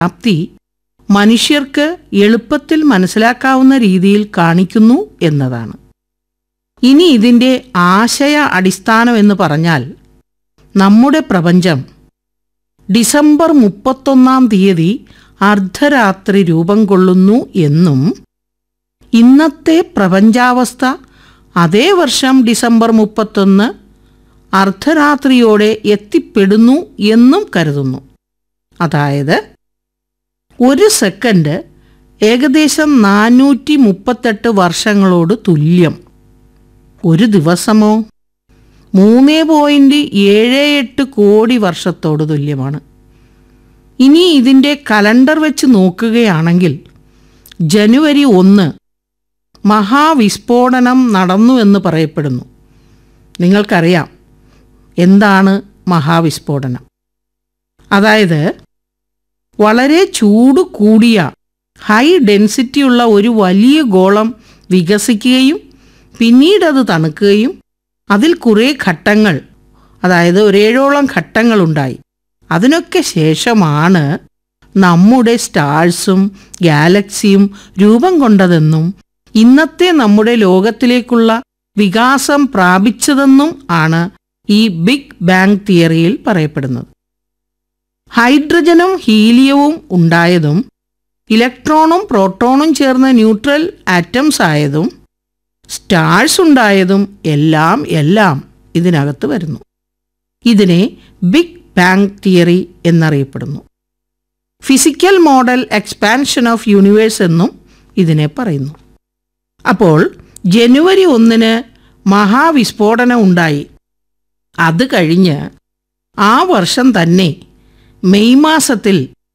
വ്യാപ്തി മനുഷ്യർക്ക് എളുപ്പത്തിൽ മനസ്സിലാക്കാവുന്ന രീതിയിൽ കാണിക്കുന്നു എന്നതാണ് ഇനി ഇതിൻ്റെ ആശയ അടിസ്ഥാനം എന്ന് പറഞ്ഞാൽ നമ്മുടെ പ്രപഞ്ചം ഡിസംബർ മുപ്പത്തൊന്നാം തീയതി അർദ്ധരാത്രി രൂപം കൊള്ളുന്നു എന്നും ഇന്നത്തെ പ്രപഞ്ചാവസ്ഥ അതേ വർഷം ഡിസംബർ മുപ്പത്തൊന്ന് അർദ്ധരാത്രിയോടെ എത്തിപ്പെടുന്നു എന്നും കരുതുന്നു അതായത് ഒരു സെക്കൻഡ് ഏകദേശം നാനൂറ്റി മുപ്പത്തെട്ട് വർഷങ്ങളോട് തുല്യം ഒരു ദിവസമോ മൂന്ന് പോയിന്റ് ഏഴ് എട്ട് കോടി വർഷത്തോട് തുല്യമാണ് ഇനി ഇതിൻ്റെ കലണ്ടർ വെച്ച് നോക്കുകയാണെങ്കിൽ ജനുവരി ഒന്ന് മഹാവിസ്ഫോടനം നടന്നു എന്ന് പറയപ്പെടുന്നു നിങ്ങൾക്കറിയാം എന്താണ് മഹാവിസ്ഫോടനം അതായത് വളരെ ചൂട് കൂടിയ ഹൈ ഡെൻസിറ്റിയുള്ള ഒരു വലിയ ഗോളം വികസിക്കുകയും പിന്നീട് അത് തണുക്കുകയും അതിൽ കുറേ ഘട്ടങ്ങൾ അതായത് ഒരേഴോളം ഘട്ടങ്ങളുണ്ടായി അതിനൊക്കെ ശേഷമാണ് നമ്മുടെ സ്റ്റാഴ്സും ഗാലക്സിയും രൂപം കൊണ്ടതെന്നും ഇന്നത്തെ നമ്മുടെ ലോകത്തിലേക്കുള്ള വികാസം പ്രാപിച്ചതെന്നും ആണ് ഈ ബിഗ് ബാങ് തിയറിയിൽ പറയപ്പെടുന്നത് ഹൈഡ്രജനും ഹീലിയവും ഉണ്ടായതും ഇലക്ട്രോണും പ്രോട്ടോണും ചേർന്ന് ന്യൂട്രൽ ആറ്റംസ് ആയതും സ്റ്റാർസ് ഉണ്ടായതും എല്ലാം എല്ലാം ഇതിനകത്ത് വരുന്നു ഇതിനെ ബിഗ് ബാങ് തിയറി എന്നറിയപ്പെടുന്നു physical model expansion of universe എന്നും ഇതിനെ പറയുന്നു അപ്പോൾ ജനുവരി ഒന്നിന് മഹാവിസ്ഫോടനം ഉണ്ടായി അത് കഴിഞ്ഞ് ആ വർഷം തന്നെ മെയ് മാസത്തിൽ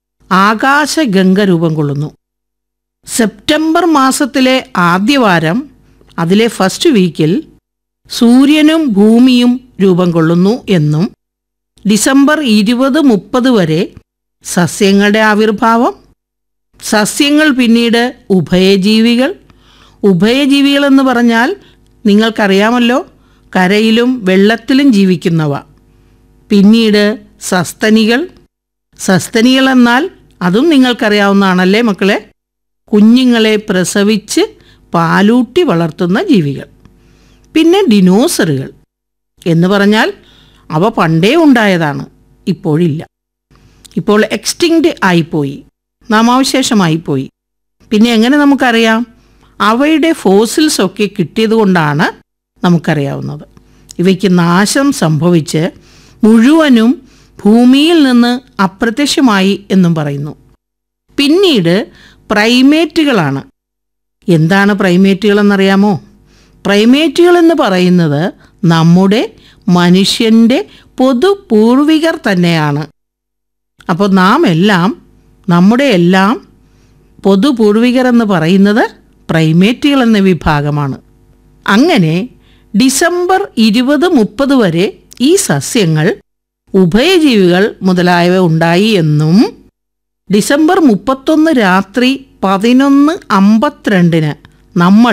ആകാശഗംഗ രൂപം കൊള്ളുന്നു സെപ്റ്റംബർ മാസത്തിലെ ആദ്യവാരം അതിലെ ഫസ്റ്റ് വീക്കിൽ സൂര്യനും ഭൂമിയും രൂപം കൊള്ളുന്നു എന്നും ഡിസംബർ ഇരുപത് മുപ്പത് വരെ സസ്യങ്ങളുടെ ആവിർഭാവം സസ്യങ്ങൾ പിന്നീട് ഉഭയജീവികൾ ഉഭയജീവികൾ എന്ന് പറഞ്ഞാൽ നിങ്ങൾക്കറിയാമല്ലോ കരയിലും വെള്ളത്തിലും ജീവിക്കുന്നവ പിന്നീട് സസ്തനികൾ സസ്തനികൾ എന്നാൽ അതും നിങ്ങൾക്കറിയാവുന്നതാണല്ലേ മക്കളെ കുഞ്ഞുങ്ങളെ പ്രസവിച്ച് പാലൂട്ടി വളർത്തുന്ന ജീവികൾ പിന്നെ ഡിനോസറുകൾ എന്ന് പറഞ്ഞാൽ അവ പണ്ടേ ഉണ്ടായതാണ് ഇപ്പോഴില്ല ഇപ്പോൾ എക്സ്റ്റിങ്ക്റ്റ് ആയിപ്പോയി നാമാവശേഷമായിപ്പോയി പിന്നെ എങ്ങനെ നമുക്കറിയാം അവയുടെ ഫോസിൽസ് ഒക്കെ കിട്ടിയതുകൊണ്ടാണ് നമുക്കറിയാവുന്നത് ഇവയ്ക്ക് നാശം സംഭവിച്ച് മുഴുവനും ഭൂമിയിൽ നിന്ന് അപ്രത്യക്ഷമായി എന്നും പറയുന്നു പിന്നീട് പ്രൈമേറ്റുകളാണ് എന്താണ് പ്രൈമേറ്റുകൾ എന്നറിയാമോ പ്രൈമേറ്റുകൾ എന്ന് പറയുന്നത് നമ്മുടെ മനുഷ്യൻ്റെ പൊതു പൂർവികർ തന്നെയാണ് അപ്പോൾ നാം എല്ലാം നമ്മുടെ എല്ലാം പൊതു പൂർവികർ എന്ന് പറയുന്നത് പ്രൈമേറ്റുകൾ എന്ന വിഭാഗമാണ് അങ്ങനെ ഡിസംബർ ഇരുപത് മുപ്പത് വരെ ഈ സസ്യങ്ങൾ ഉഭയജീവികൾ മുതലായവ ഉണ്ടായി എന്നും ഡിസംബർ മുപ്പത്തൊന്ന് രാത്രി പതിനൊന്ന് അമ്പത്തിരണ്ടിന് നമ്മൾ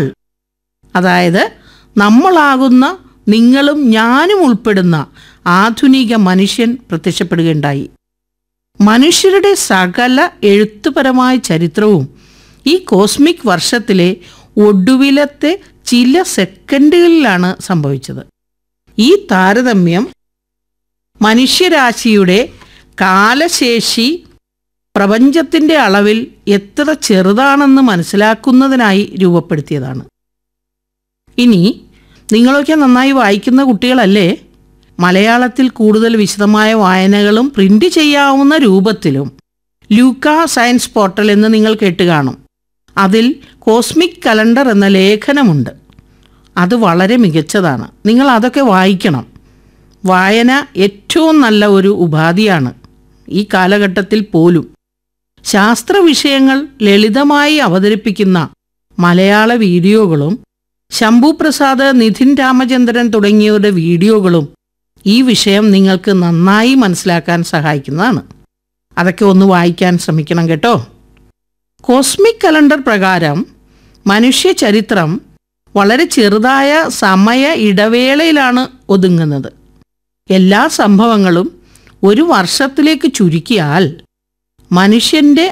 അതായത് നമ്മളാകുന്ന നിങ്ങളും ഞാനും ഉൾപ്പെടുന്ന ആധുനിക മനുഷ്യൻ പ്രത്യക്ഷപ്പെടുകയുണ്ടായി മനുഷ്യരുടെ സകല എഴുത്തുപരമായ ചരിത്രവും ഈ കോസ്മിക് വർഷത്തിലെ ഒടുവിലത്തെ ചില സെക്കൻഡുകളിലാണ് സംഭവിച്ചത് ഈ താരതമ്യം മനുഷ്യരാശിയുടെ കാലശേഷി പ്രപഞ്ചത്തിൻ്റെ അളവിൽ എത്ര ചെറുതാണെന്ന് മനസ്സിലാക്കുന്നതിനായി രൂപപ്പെടുത്തിയതാണ് ഇനി നിങ്ങളൊക്കെ നന്നായി വായിക്കുന്ന കുട്ടികളല്ലേ മലയാളത്തിൽ കൂടുതൽ വിശദമായ വായനകളും പ്രിന്റ് ചെയ്യാവുന്ന രൂപത്തിലും ലൂക്ക സയൻസ് പോർട്ടൽ എന്ന് നിങ്ങൾ കേട്ട് കാണും അതിൽ കോസ്മിക് കലണ്ടർ എന്ന ലേഖനമുണ്ട് അത് വളരെ മികച്ചതാണ് നിങ്ങൾ അതൊക്കെ വായിക്കണം വായന ഏറ്റവും നല്ല ഒരു ഉപാധിയാണ് ഈ കാലഘട്ടത്തിൽ പോലും ശാസ്ത്ര വിഷയങ്ങൾ ലളിതമായി അവതരിപ്പിക്കുന്ന മലയാള വീഡിയോകളും ശംഭു പ്രസാദ് നിധിൻ രാമചന്ദ്രൻ തുടങ്ങിയവരുടെ വീഡിയോകളും ഈ വിഷയം നിങ്ങൾക്ക് നന്നായി മനസ്സിലാക്കാൻ സഹായിക്കുന്നതാണ് അതൊക്കെ ഒന്ന് വായിക്കാൻ ശ്രമിക്കണം കേട്ടോ കോസ്മിക് കലണ്ടർ പ്രകാരം മനുഷ്യ ചരിത്രം വളരെ ചെറുതായ സമയ ഇടവേളയിലാണ് ഒതുങ്ങുന്നത് എല്ലാ സംഭവങ്ങളും ഒരു വർഷത്തിലേക്ക് ചുരുക്കിയാൽ മനുഷ്യന്റെ